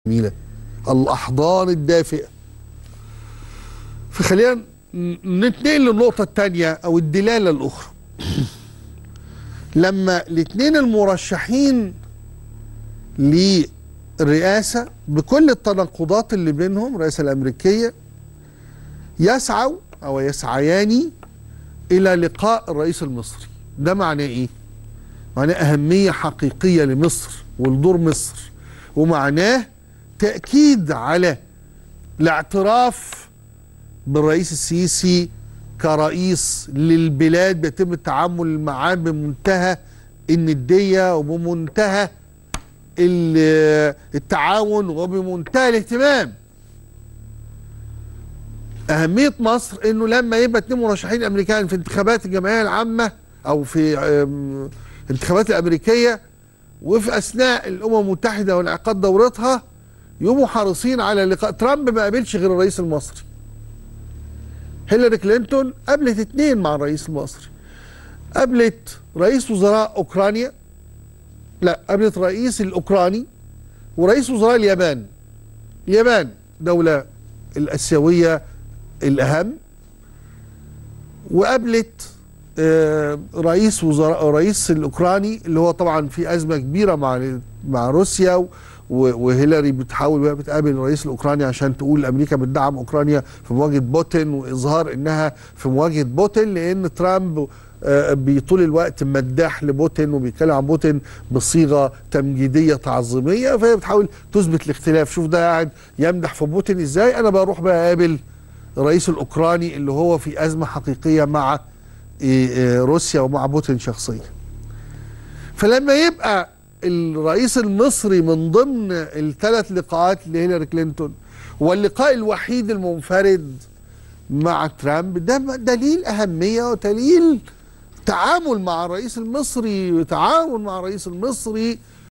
جميلة الأحضان الدافئة فخلينا نتنقل للنقطة الثانية أو الدلالة الأخرى لما الاثنين المرشحين للرئاسة بكل التناقضات اللي بينهم الرئاسة الأمريكية يسعوا أو يسعيان إلى لقاء الرئيس المصري ده معناه إيه؟ معناه أهمية حقيقية لمصر ولدور مصر ومعناه تأكيد على الاعتراف بالرئيس السيسي كرئيس للبلاد بيتم التعامل معاه بمنتهى الندية وبمنتهى التعاون وبمنتهى الاهتمام أهمية مصر إنه لما يبقى اتنين مرشحين أمريكان في انتخابات الجمعية العامة أو في الانتخابات الأمريكية وفي أثناء الأمم المتحدة وانعقاد دورتها يقوموا حريصين على لقاء ترامب ما قابلش غير الرئيس المصري هيلاري كلينتون قابلت اتنين مع الرئيس المصري قابلت رئيس وزراء اوكرانيا لا قابلت رئيس الاوكراني ورئيس وزراء اليابان اليابان دولة الاسيوية الاهم وقابلت آه رئيس وزراء رئيس الاوكراني اللي هو طبعا في ازمه كبيره مع مع روسيا وهيلاري بتحاول وهي بتقابل الرئيس الاوكراني عشان تقول امريكا بتدعم اوكرانيا في مواجهه بوتين واظهار انها في مواجهه بوتين لان ترامب طول الوقت مداح لبوتين وبيتكلم عن بوتين بصيغه تمجيديه تعظيميه فهي بتحاول تثبت الاختلاف شوف ده قاعد يمدح في بوتين ازاي انا بروح بقى اقابل الرئيس الاوكراني اللي هو في ازمه حقيقيه مع روسيا ومع بوتين شخصيا فلما يبقى الرئيس المصري من ضمن الثلاث لقاءات لهيلاري كلينتون واللقاء الوحيد المنفرد مع ترامب ده دليل أهمية ودليل تعامل مع الرئيس المصري تعاون مع الرئيس المصري